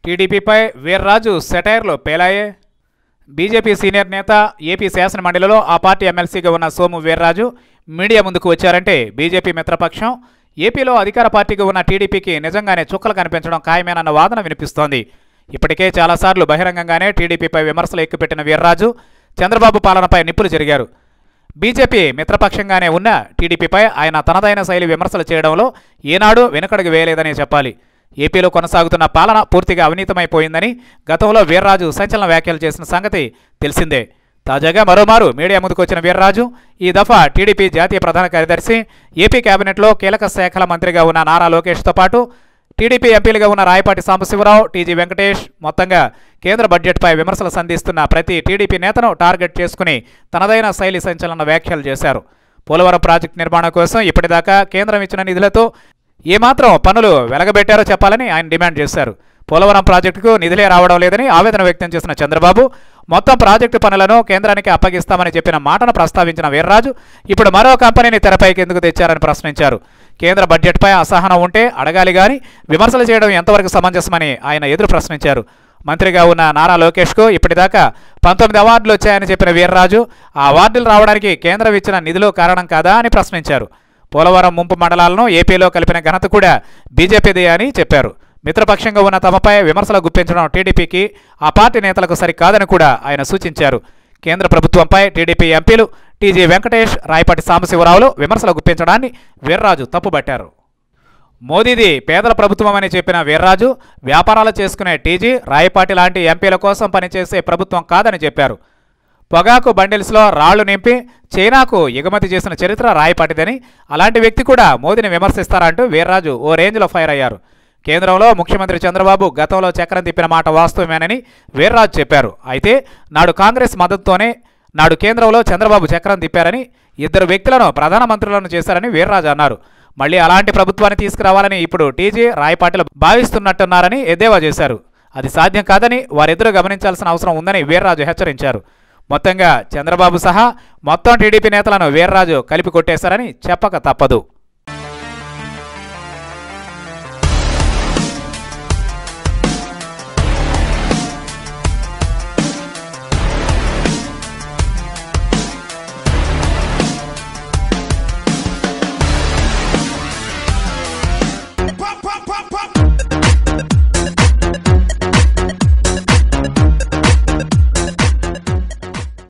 టీడీపీపై వీర్రాజు సెటైర్లు పేలాయే BJP senior నేత ఏపీ శాసన మండలిలో ఆ పార్టీ ఎమ్మెల్సీగా ఉన్న సోము వీర్రాజు మీడియా ముందుకు వచ్చారంటే బీజేపీ మిత్రపక్షం ఏపీలో అధికార పార్టీగా ఉన్న టీడీపీకి నిజంగానే చుక్కలు కనిపించడం ఖాయమేనన్న వాదన వినిపిస్తోంది ఇప్పటికే చాలాసార్లు బహిరంగంగానే టీడీపీపై విమర్శలు ఎక్కుపెట్టిన వీర్రాజు చంద్రబాబు పాలనపై నిప్పులు జరిగారు బీజేపీ మిత్రపక్షంగానే ఉన్న టీడీపీపై ఆయన తనదైన శైలి విమర్శలు చేయడంలో ఏనాడు వెనుకడుగు వేయలేదనే చెప్పాలి ఏపీలో కొనసాగుతున్న పాలన పూర్తిగా అవినీతమైపోయిందని గతంలో వీర్రాజు సంచలన వ్యాఖ్యలు చేసిన సంగతి తెలిసిందే తాజాగా మరోమారు మీడియా ముందుకు వచ్చిన వీర్రాజు ఈ దఫా టీడీపీ జాతీయ ప్రధాన కార్యదర్శి ఏపీ కేబినెట్లో కీలక శాఖల మంత్రిగా ఉన్న నారా లోకేష్తో పాటు టీడీపీ ఎంపీలుగా ఉన్న రాయపాటి సాంబశివరావు టీజీ వెంకటేష్ మొత్తంగా కేంద్ర బడ్జెట్పై విమర్శలు సంధిస్తున్న ప్రతి టీడీపీ నేతను టార్గెట్ చేసుకుని తనదైన శైలి సంచలన వ్యాఖ్యలు చేశారు పోలవరం ప్రాజెక్టు నిర్మాణం కోసం ఇప్పటిదాకా కేంద్రం ఇచ్చిన నిధులతో ఏమాత్రం పనులు వెలగబెట్టారో చెప్పాలని ఆయన డిమాండ్ చేశారు పోలవరం ప్రాజెక్టుకు నిధులే రావడం లేదని ఆవేదన వ్యక్తం చేసిన చంద్రబాబు మొత్తం ప్రాజెక్టు పనులను కేంద్రానికి అప్పగిస్తామని చెప్పిన మాటను ప్రస్తావించిన వీర్రాజు ఇప్పుడు మరో కంపెనీని తెరపైకి ఎందుకు తెచ్చారని ప్రశ్నించారు కేంద్ర బడ్జెట్పై అసహనం ఉంటే అడగాలి గాని విమర్శలు చేయడం ఎంతవరకు సమంజసమని ఆయన ఎదురు ప్రశ్నించారు మంత్రిగా ఉన్న నారా లోకేష్కు ఇప్పటిదాకా పంతొమ్మిది అవార్డులు వచ్చాయని చెప్పిన వీర్రాజు ఆ అవార్డులు రావడానికి కేంద్రం ఇచ్చిన నిధులు కారణం కాదా అని ప్రశ్నించారు పోలవరం ముంపు మండలాలను ఏపీలో కలిపిన ఘనత కూడా బీజేపీదే అని చెప్పారు మిత్రపక్షంగా ఉన్న తమపై విమర్శలు గుప్పించడం టీడీపీకి ఆ పార్టీ నేతలకు సరికాదని కూడా ఆయన సూచించారు కేంద్ర ప్రభుత్వంపై టీడీపీ ఎంపీలు టీజీ వెంకటేష్ రాయపాటి సాంబశివరావులు విమర్శలు గుప్పించడాన్ని వీర్రాజు తప్పుబట్టారు మోదీది పేదల ప్రభుత్వం అని చెప్పిన వీర్రాజు వ్యాపారాలు చేసుకునే టీజీ రాయపాటి లాంటి ఎంపీల కోసం పనిచేసే ప్రభుత్వం కాదని చెప్పారు పొగాకు బండిల్స్లో రాళ్లు నింపి చైనాకు ఎగుమతి చేసిన చరిత్ర రాయపాటిదని అలాంటి వ్యక్తి కూడా మోదీని విమర్శిస్తారంటూ వీర్రాజు ఓ రేంజ్లో ఫైర్ అయ్యారు కేంద్రంలో ముఖ్యమంత్రి చంద్రబాబు గతంలో చక్రం తిప్పిన మాట వాస్తవమేనని వీర్రాజు చెప్పారు అయితే నాడు కాంగ్రెస్ మద్దతుతోనే నాడు కేంద్రంలో చంద్రబాబు చక్రం తిప్పారని ఇద్దరు వ్యక్తులను ప్రధానమంత్రులను చేశారని వీర్రాజు అన్నారు మళ్ళీ అలాంటి ప్రభుత్వాన్ని తీసుకురావాలని ఇప్పుడు టీజీ రాయపాటిలు భావిస్తున్నట్టున్నారని ఎద్దేవా చేశారు అది సాధ్యం కాదని వారిద్దరూ గమనించాల్సిన అవసరం ఉందని వీర్రాజు హెచ్చరించారు మొత్తంగా చంద్రబాబు సహా మొత్తం టీడీపీ నేతలను వీర్రాజు కలిపి కొట్టేశారని చెప్పక తప్పదు